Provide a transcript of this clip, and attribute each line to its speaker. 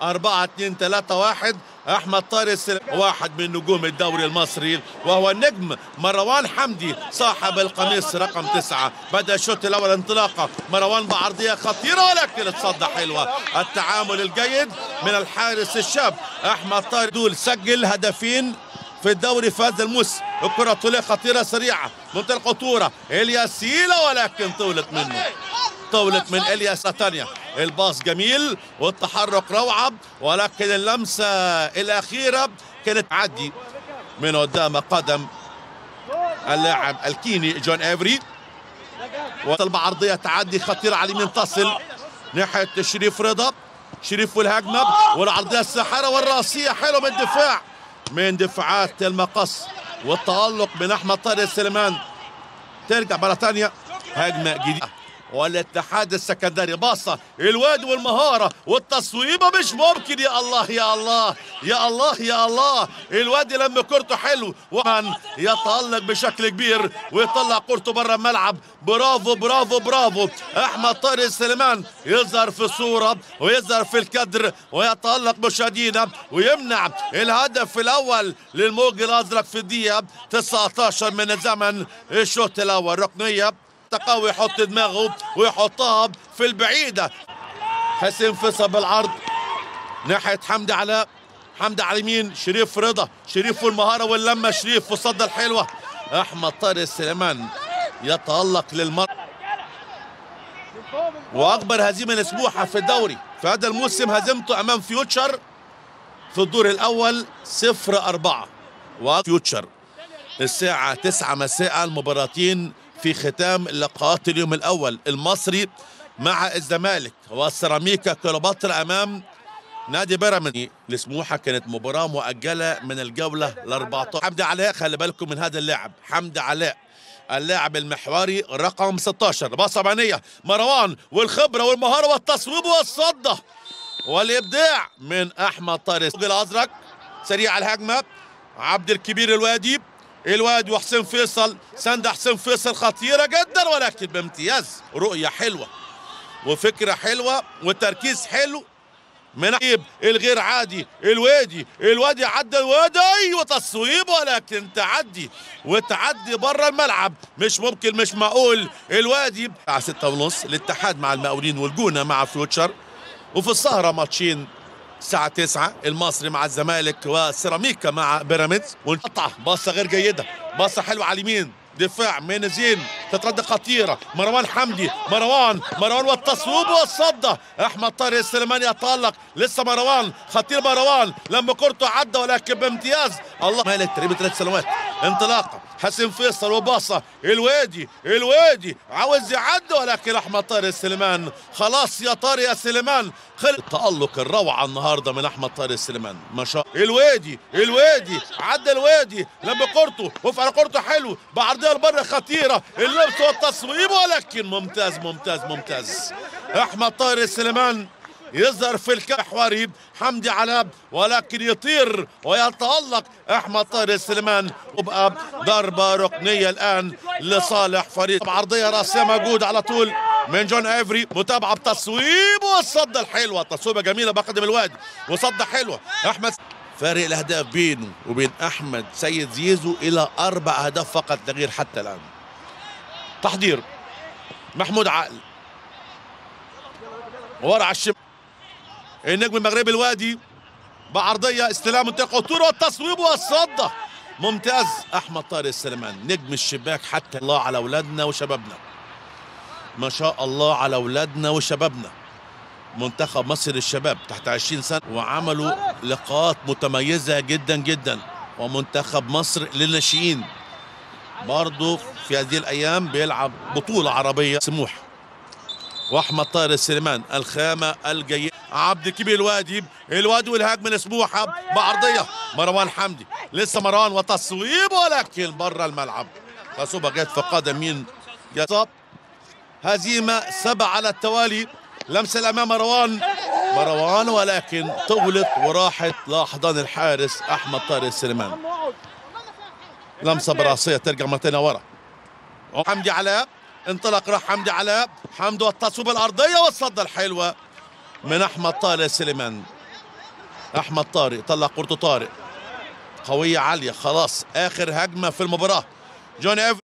Speaker 1: 4 2 3 1 احمد طارق السلام واحد من نجوم الدوري المصري وهو النجم مروان حمدي صاحب القميص رقم تسعة بدا الشوط الاول انطلاقه مروان بعرضيه خطيره ولكن الصدة حلوه التعامل الجيد من الحارس الشاب احمد طارق دول سجل هدفين في الدوري في هذا الموسم الكرة طولية خطيرة سريعة منتهى الخطورة الياسيلة ولكن طولت منه طولت من الياس تانية الباص جميل والتحرك روعة ولكن اللمسة الأخيرة كانت عدي من قدام قدم اللاعب الكيني جون افري وطلب عرضية تعدي خطيرة على اليمين تصل ناحية شريف رضا شريف والهجمة والعرضية الساحرة والراسية حلوة من الدفاع من دفاعات المقص والتألق من أحمد طارق سليمان ترجع مرة ثانية هجمة جديدة والاتحاد السكندري باصة الواد والمهارة والتصويبة مش ممكن يا الله يا الله يا الله يا الله الواد لما كورته حلو ومن يتألق بشكل كبير ويطلع كورته بره الملعب برافو برافو برافو احمد طارق سليمان يظهر في الصورة ويظهر في الكدر ويتألق مشاهدينا ويمنع الهدف الاول للموج الازرق في الدقيقة 19 من الزمن الشوط الاول ركنية تقوي يحط دماغه ويحطها في البعيدة حسين فيصل بالعرض ناحية حمدي علاء حمدي على اليمين شريف رضا شريف والمهارة واللمة شريف والصدة الحلوة أحمد طارق سليمان يتألق للمر وأكبر هزيمة لسموحة في الدوري في هذا الموسم هزيمته أمام فيوتشر في الدور الأول صفر أربعة وفيوتشر الساعة تسعة مساء المباراتين في ختام لقاءات اليوم الاول المصري مع الزمالك والسيراميكا كليوباترا امام نادي بيراميدز لسموحه كانت مباراه مؤجله من الجوله ال 14 حمدي علاء خلي بالكم من هذا اللاعب حمدي علاء اللاعب المحوري رقم 16 باصه بانيه مروان والخبره والمهاره والتصويب والصده والابداع من احمد طارق الازرق سريع الهجمه عبد الكبير الوادي الواد وحسين فيصل سند حسين فيصل خطيرة جدا ولكن بامتياز رؤية حلوة وفكرة حلوة وتركيز حلو من عيب الغير عادي الوادي الوادي عدى الوادي وتصويب ولكن تعدي وتعدي بره الملعب مش ممكن مش معقول الوادي على ستة ونص الاتحاد مع المقاولين والجونة مع فيوتشر وفي السهرة ماتشين الساعة 9 المصري مع الزمالك وسيراميكا مع بيراميدز ونقطع باصة غير جيدة باصة حلوة على اليمين دفاع من زين تترد خطيرة مروان حمدي مروان مروان والتصويب والصدة أحمد طارق السليماني يتألق لسه مروان خطير مروان لما كورته عدى ولكن بامتياز الله مالك تقريبا ثلاث سنوات انطلاقة حسين فيصل وباصة الوادي الوادي عاوز يعدي ولكن أحمد طارق السليمان خلاص يا طارق يا سليمان خل التألق الروعة النهاردة من أحمد طارق السليمان ما شاء الوادي الوادي عدى الوادي لما كورته وقف على كورته حلو بعرضية لبره خطيرة اللبس والتصويب ولكن ممتاز ممتاز ممتاز أحمد طارق السليمان يظهر في الكحوري حمدي علاب ولكن يطير ويتألق أحمد طارق السليمان وبقى ضربة ركنية الآن لصالح فريق عرضية راسية موجود على طول من جون افري متابعة بتصويب والصدة الحلوة تصويبة جميلة بقدم الوادي وصدة حلوة أحمد فارق الأهداف بينه وبين أحمد سيد زيزو إلى أربع أهداف فقط لا غير حتى الآن تحضير محمود عقل ورا على الشمال النجم المغربي الوادي بعرضية استلام منطقة خطورة والتصويب والصدة ممتاز أحمد طارق السليمان نجم الشباك حتى الله على أولادنا وشبابنا ما شاء الله على أولادنا وشبابنا منتخب مصر الشباب تحت 20 سنة وعملوا لقاءات متميزة جدا جدا ومنتخب مصر للناشئين برضه في هذه الأيام بيلعب بطولة عربية سموح واحمد طاهر السليمان الخامه الجيد عبد الكبير الوادي الوادي والهاج من سموحه بعرضيه مروان حمدي لسه مروان وتصويب ولكن بره الملعب تصوبه جت في قدم مين يصاب هزيمه سبع على التوالي لمسه الامام مروان مروان ولكن طولت وراحت لاحضان الحارس احمد طاهر السليمان لمسه براسيه ترجع مرتين ورا حمدي علاء انطلق راح حمدي علاء حمدي والتصويب الارضيه والصده الحلوه من احمد طارق سليمان احمد طارق طلع كورته طارق قويه عاليه خلاص اخر هجمه في المباراه جون ايف